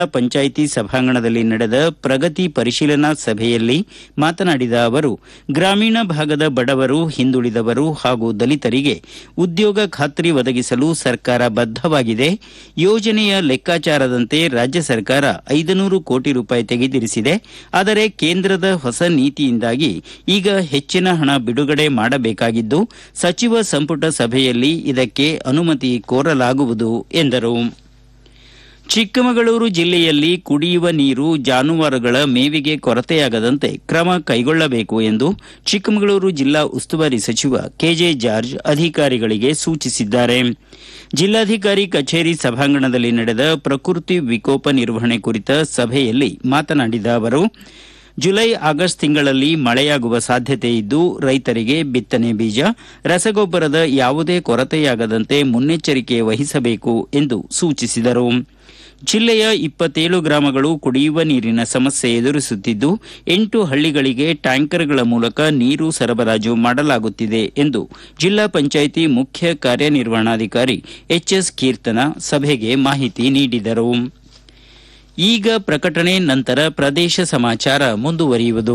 ಪಂಚಾಯಿತಿ ಸಭಾಂಗಣದಲ್ಲಿ ನಡೆದ ಪ್ರಗತಿ ಪರಿಶೀಲನಾ ಸಭೆಯಲ್ಲಿ ಮಾತನಾಡಿದ ಅವರು ಗ್ರಾಮೀಣ ಭಾಗದ ಬಡವರು ಹಿಂದುಳಿದವರು ಹಾಗೂ ದಲಿತರಿಗೆ ಉದ್ಯೋಗ ಖಾತ್ರಿ ಒದಗಿಸಲು ಸರ್ಕಾರ ಬದ್ಧವಾಗಿದೆ ಯೋಜನೆಯ ಲೆಕ್ಕಾಚಾರದಂತೆ ರಾಜ್ಯ ಸರ್ಕಾರ ಐದನೂರು ಕೋಟಿ ರೂಪಾಯಿ ತೆಗೆದಿರಿಸಿದೆ ಆದರೆ ಕೇಂದ್ರದ ಹೊಸ ನೀತಿಯಿಂದಾಗಿ ಈಗ ಹೆಚ್ಚಿನ ಹಣ ಬಿಡುಗಡೆ ಮಾಡಬೇಕಾಗಿದ್ದು ಸಚಿವ ಸಂಪುಟ ಸಭೆಯಲ್ಲಿ ಇದಕ್ಕೆ ಅನುಮತಿ ಕೋರಲಾಗುವುದು ಎಂದರು ಚಿಕ್ಕಮಗಳೂರು ಜಿಲ್ಲೆಯಲ್ಲಿ ಕುಡಿಯುವ ನೀರು ಜಾನುವಾರುಗಳ ಮೇವಿಗೆ ಕೊರತೆಯಾಗದಂತೆ ಕ್ರಮ ಕೈಗೊಳ್ಳಬೇಕು ಎಂದು ಚಿಕ್ಕಮಗಳೂರು ಜಿಲ್ಲಾ ಉಸ್ತುವಾರಿ ಸಚಿವ ಕೆಜೆ ಜಾರ್ಜ್ ಅಧಿಕಾರಿಗಳಿಗೆ ಸೂಚಿಸಿದ್ದಾರೆ ಜಿಲ್ಲಾಧಿಕಾರಿ ಕಚೇರಿ ಸಭಾಂಗಣದಲ್ಲಿ ನಡೆದ ಪ್ರಕೃತಿ ವಿಕೋಪ ನಿರ್ವಹಣೆ ಕುರಿತ ಸಭೆಯಲ್ಲಿ ಮಾತನಾಡಿದ ಅವರು ಜುಲೈ ಆಗಸ್ಟ್ ತಿಂಗಳಲ್ಲಿ ಮಳೆಯಾಗುವ ಸಾಧ್ಯತೆ ಇದ್ದು ರೈತರಿಗೆ ಬಿತ್ತನೆ ಬೀಜ ರಸಗೊಬ್ಬರದ ಯಾವುದೇ ಕೊರತೆಯಾಗದಂತೆ ಮುನ್ನೆಚ್ಚರಿಕೆ ವಹಿಸಬೇಕು ಎಂದು ಸೂಚಿಸಿದರು ಜಿಲ್ಲೆಯ ಇಪ್ಪತ್ತೇಳು ಗ್ರಾಮಗಳು ಕುಡಿಯುವ ನೀರಿನ ಸಮಸ್ಯೆ ಎದುರಿಸುತ್ತಿದ್ದು ಎಂಟು ಹಳ್ಳಿಗಳಿಗೆ ಟ್ಯಾಂಕರ್ಗಳ ಮೂಲಕ ನೀರು ಸರಬರಾಜು ಮಾಡಲಾಗುತ್ತಿದೆ ಎಂದು ಜಿಲ್ಲಾ ಪಂಚಾಯಿತಿ ಮುಖ್ಯ ಕಾರ್ಯನಿರ್ವಹಣಾಧಿಕಾರಿ ಎಚ್ಎಸ್ ಕೀರ್ತನ ಸಭೆಗೆ ಮಾಹಿತಿ ನೀಡಿದರು ಈಗ ಪ್ರಕಟಣೆ ನಂತರ ಪ್ರದೇಶ ಸಮಾಚಾರ ಮುಂದುವರಿಯುವುದು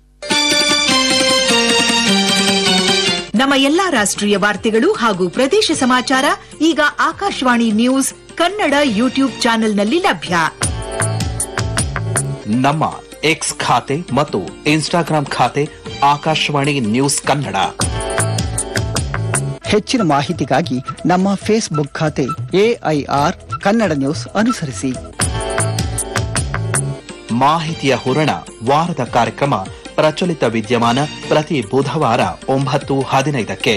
ನಮ್ಮ ಎಲ್ಲಾ ರಾಷ್ಟ್ರೀಯ ವಾರ್ತೆಗಳು ಹಾಗೂ ಪ್ರದೇಶ ಸಮಾಚಾರ ಈಗ ಆಕಾಶವಾಣಿ ನ್ಯೂಸ್ ಕನ್ನಡ ಯೂಟ್ಯೂಬ್ ಚಾನೆಲ್ನಲ್ಲಿ ಲಭ್ಯ ನಮ್ಮ ಎಕ್ಸ್ ಖಾತೆ ಮತ್ತು ಇನ್ಸ್ಟಾಗ್ರಾಂ ಖಾತೆ ಆಕಾಶವಾಣಿ ನ್ಯೂಸ್ ಕನ್ನಡ ಹೆಚ್ಚಿನ ಮಾಹಿತಿಗಾಗಿ ನಮ್ಮ ಫೇಸ್ಬುಕ್ ಖಾತೆ ಎಐಆರ್ ಕನ್ನಡ ನ್ಯೂಸ್ ಅನುಸರಿಸಿ ಮಾಹಿತಿಯ ಹೂರಣ ವಾರದ ಕಾರ್ಯಕ್ರಮ ಪ್ರಚಲಿತ ವಿದ್ಯಮಾನ ಪ್ರತಿ ಬುಧವಾರ ಒಂಬತ್ತು ಹದಿನೈದಕ್ಕೆ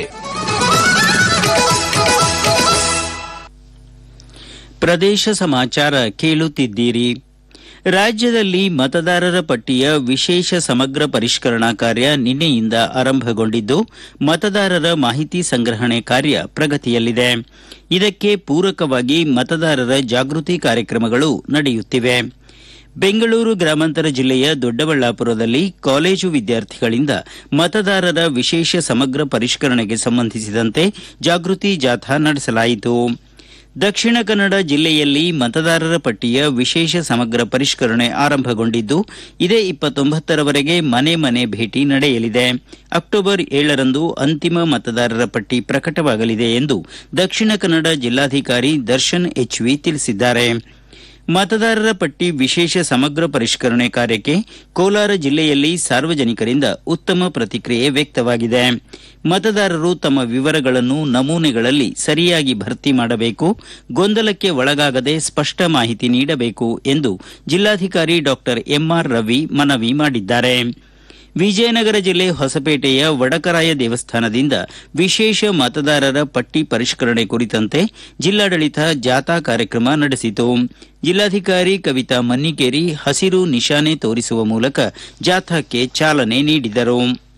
ಪ್ರದೇಶ ಸಮಾಚಾರ ಕೇಳುತ್ತಿದ್ದೀರಿ ರಾಜ್ಯದಲ್ಲಿ ಮತದಾರರ ಪಟ್ಟಿಯ ವಿಶೇಷ ಸಮಗ್ರ ಪರಿಷ್ಕರಣಾ ಕಾರ್ಯ ನಿನ್ನೆಯಿಂದ ಆರಂಭಗೊಂಡಿದ್ದು ಮತದಾರರ ಮಾಹಿತಿ ಸಂಗ್ರಹಣೆ ಕಾರ್ಯ ಪ್ರಗತಿಯಲ್ಲಿದೆ ಇದಕ್ಕೆ ಪೂರಕವಾಗಿ ಮತದಾರರ ಜಾಗೃತಿ ಕಾರ್ಯಕ್ರಮಗಳು ನಡೆಯುತ್ತಿವೆ ಬೆಂಗಳೂರು ಗ್ರಾಮಾಂತರ ಜಿಲ್ಲೆಯ ದೊಡ್ಡಬಳ್ಳಾಪುರದಲ್ಲಿ ಕಾಲೇಜು ವಿದ್ಯಾರ್ಥಿಗಳಿಂದ ಮತದಾರರ ವಿಶೇಷ ಸಮಗ್ರ ಪರಿಷ್ಕರಣೆಗೆ ಸಂಬಂಧಿಸಿದಂತೆ ಜಾಗೃತಿ ಜಾಥಾ ನಡೆಸಲಾಯಿತು ದಕ್ಷಿಣ ಕನ್ನಡ ಜಿಲ್ಲೆಯಲ್ಲಿ ಮತದಾರರ ಪಟ್ಟಿಯ ವಿಶೇಷ ಸಮಗ್ರ ಪರಿಷ್ಕರಣೆ ಆರಂಭಗೊಂಡಿದ್ದು ಇದೇ ಇಪ್ಪತ್ತೊಂಬತ್ತರವರೆಗೆ ಮನೆ ಮನೆ ಭೇಟಿ ನಡೆಯಲಿದೆ ಅಕ್ಟೋಬರ್ ಏಳರಂದು ಅಂತಿಮ ಮತದಾರರ ಪಟ್ಟಿ ಪ್ರಕಟವಾಗಲಿದೆ ಎಂದು ದಕ್ಷಿಣ ಕನ್ನಡ ಜಿಲ್ಲಾಧಿಕಾರಿ ದರ್ಶನ್ ಎಚ್ವಿ ತಿಳಿಸಿದ್ದಾರೆ ಮತದಾರರ ಪಟ್ಟಿ ವಿಶೇಷ ಸಮಗ್ರ ಪರಿಷ್ಕರಣೆ ಕಾರ್ಯಕ್ಕೆ ಕೋಲಾರ ಜಿಲ್ಲೆಯಲ್ಲಿ ಸಾರ್ವಜನಿಕರಿಂದ ಉತ್ತಮ ಪ್ರತಿಕ್ರಿಯೆ ವ್ಯಕ್ತವಾಗಿದೆ ಮತದಾರರು ತಮ್ಮ ವಿವರಗಳನ್ನು ನಮೂನೆಗಳಲ್ಲಿ ಸರಿಯಾಗಿ ಭರ್ತಿ ಮಾಡಬೇಕು ಗೊಂದಲಕ್ಕೆ ಒಳಗಾಗದೆ ಸ್ಪಷ್ಟ ಮಾಹಿತಿ ನೀಡಬೇಕು ಎಂದು ಜಿಲ್ಲಾಧಿಕಾರಿ ಡಾಕ್ಟರ್ ಎಂಆರ್ ರವಿ ಮನವಿ ಮಾಡಿದ್ದಾರೆ ವಿಜಯನಗರ ಜಿಲ್ಲೆ ಹೊಸಪೇಟೆಯ ವಡಕರಾಯ ದೇವಸ್ಥಾನದಿಂದ ವಿಶೇಷ ಮತದಾರರ ಪಟ್ಟಿ ಪರಿಷ್ಕರಣೆ ಕುರಿತಂತೆ ಜಿಲ್ಲಾಡಳಿತ ಜಾಥಾ ಕಾರ್ಯಕ್ರಮ ನಡೆಸಿತು ಜಿಲ್ಲಾಧಿಕಾರಿ ಕವಿತಾ ಮನ್ನಿಕೇರಿ ಹಸಿರು ನಿಶಾನೆ ತೋರಿಸುವ ಮೂಲಕ ಜಾಥಾಕ್ಕೆ ಚಾಲನೆ ನೀಡಿದರು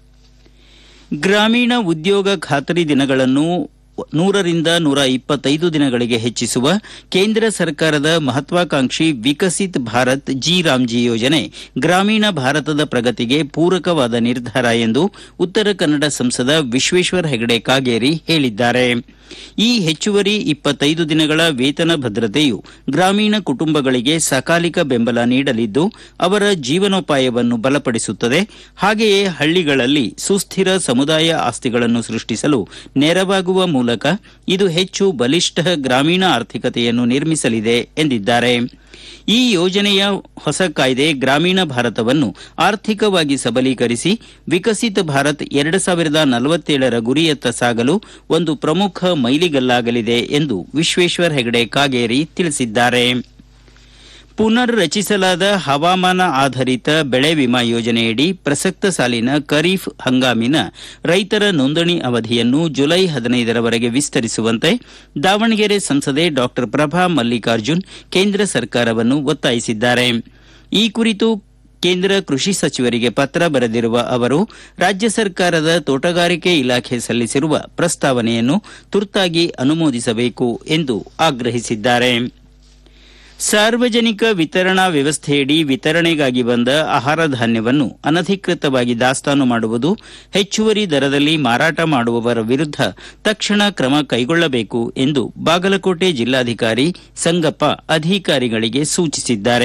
ಗ್ರಾಮೀಣ ಉದ್ಯೋಗ ಖಾತರಿ ದಿನಗಳನ್ನು ನೂರರಿಂದ ನೂರ ಇಪ್ಪತ್ತೈದು ದಿನಗಳಿಗೆ ಹೆಚ್ಚಿಸುವ ಕೇಂದ್ರ ಸರ್ಕಾರದ ಮಹತ್ವಾಕಾಂಕ್ಷಿ ವಿಕಸಿತ್ ಭಾರತ್ ಜಿ ರಾಮ್ಜಿ ಯೋಜನೆ ಗ್ರಾಮೀಣ ಭಾರತದ ಪ್ರಗತಿಗೆ ಪೂರಕವಾದ ನಿರ್ಧಾರ ಎಂದು ಉತ್ತರ ಕನ್ನಡ ಸಂಸದ ವಿಶ್ವೇಶ್ವರ ಹೆಗಡೆ ಕಾಗೇರಿ ಹೇಳಿದ್ದಾರೆ ಈ ಹೆಚ್ಚುವರಿ ಇಪ್ಪತ್ತೈದು ದಿನಗಳ ವೇತನ ಭದ್ರತೆಯು ಗ್ರಾಮೀಣ ಕುಟುಂಬಗಳಿಗೆ ಸಕಾಲಿಕ ಬೆಂಬಲ ನೀಡಲಿದ್ದು ಅವರ ಜೀವನೋಪಾಯವನ್ನು ಬಲಪಡಿಸುತ್ತದೆ ಹಾಗೆಯೇ ಹಳ್ಳಿಗಳಲ್ಲಿ ಸುಸ್ಥಿರ ಸಮುದಾಯ ಆಸ್ತಿಗಳನ್ನು ಸೃಷ್ಟಿಸಲು ನೆರವಾಗುವ ಮೂಲಕ ಇದು ಹೆಚ್ಚು ಬಲಿಷ್ಠ ಗ್ರಾಮೀಣ ಆರ್ಥಿಕತೆಯನ್ನು ನಿರ್ಮಿಸಲಿದೆ ಎಂದಿದ್ದಾರೆ ಈ ಯೋಜನೆಯ ಹೊಸ ಕಾಯ್ದೆ ಗ್ರಾಮೀಣ ಭಾರತವನ್ನು ಆರ್ಥಿಕವಾಗಿ ಸಬಲೀಕರಿಸಿ ವಿಕಸಿತ ಭಾರತ್ ಎರಡು ಸಾವಿರದ ನಲವತ್ತೇಳರ ಗುರಿಯತ್ತ ಸಾಗಲು ಒಂದು ಪ್ರಮುಖ ಮೈಲಿಗಲ್ಲಾಗಲಿದೆ ಎಂದು ವಿಶ್ವೇಶ್ವರ ಹೆಗಡೆ ಕಾಗೇರಿ ತಿಳಿಸಿದ್ದಾರೆ ಪುನರ್ ರಚಿಸಲಾದ ಹವಾಮಾನ ಆಧಾರಿತ ಬೆಳೆ ವಿಮಾ ಯೋಜನೆಯಡಿ ಪ್ರಸಕ್ತ ಸಾಲಿನ ಖರೀಫ್ ಹಂಗಾಮಿನ ರೈತರ ನೋಂದಣಿ ಅವಧಿಯನ್ನು ಜುಲೈ ಹದಿನೈದರವರೆಗೆ ವಿಸ್ತರಿಸುವಂತೆ ದಾವಣಗೆರೆ ಸಂಸದೆ ಡಾಕ್ಟರ್ ಪ್ರಭಾ ಮಲ್ಲಿಕಾರ್ಜುನ್ ಕೇಂದ್ರ ಸರ್ಕಾರವನ್ನು ಒತ್ತಾಯಿಸಿದ್ದಾರೆ ಈ ಕುರಿತು ಕೇಂದ್ರ ಕೃಷಿ ಸಚಿವರಿಗೆ ಪತ್ರ ಬರೆದಿರುವ ಅವರು ರಾಜ್ಯ ಸರ್ಕಾರದ ತೋಟಗಾರಿಕೆ ಇಲಾಖೆ ಸಲ್ಲಿಸಿರುವ ಪ್ರಸ್ತಾವನೆಯನ್ನು ತುರ್ತಾಗಿ ಅನುಮೋದಿಸಬೇಕು ಎಂದು ಆಗ್ರಹಿಸಿದ್ದಾರೆ ಸಾರ್ವಜನಿಕ ವಿತರಣಾ ವ್ಯವಸ್ಥೆಯಡಿ ವಿತರಣೆಗಾಗಿ ಬಂದ ಆಹಾರ ಧಾನ್ಯವನ್ನು ಅನಧಿಕೃತವಾಗಿ ದಾಸ್ತಾನು ಮಾಡುವುದು ಹೆಚ್ಚುವರಿ ದರದಲ್ಲಿ ಮಾರಾಟ ಮಾಡುವವರ ವಿರುದ್ಧ ತಕ್ಷಣ ಕ್ರಮ ಕೈಗೊಳ್ಳಬೇಕು ಎಂದು ಬಾಗಲಕೋಟೆ ಜಿಲ್ಲಾಧಿಕಾರಿ ಸಂಗಪ್ಪ ಅಧಿಕಾರಿಗಳಿಗೆ ಸೂಚಿಸಿದ್ದಾರೆ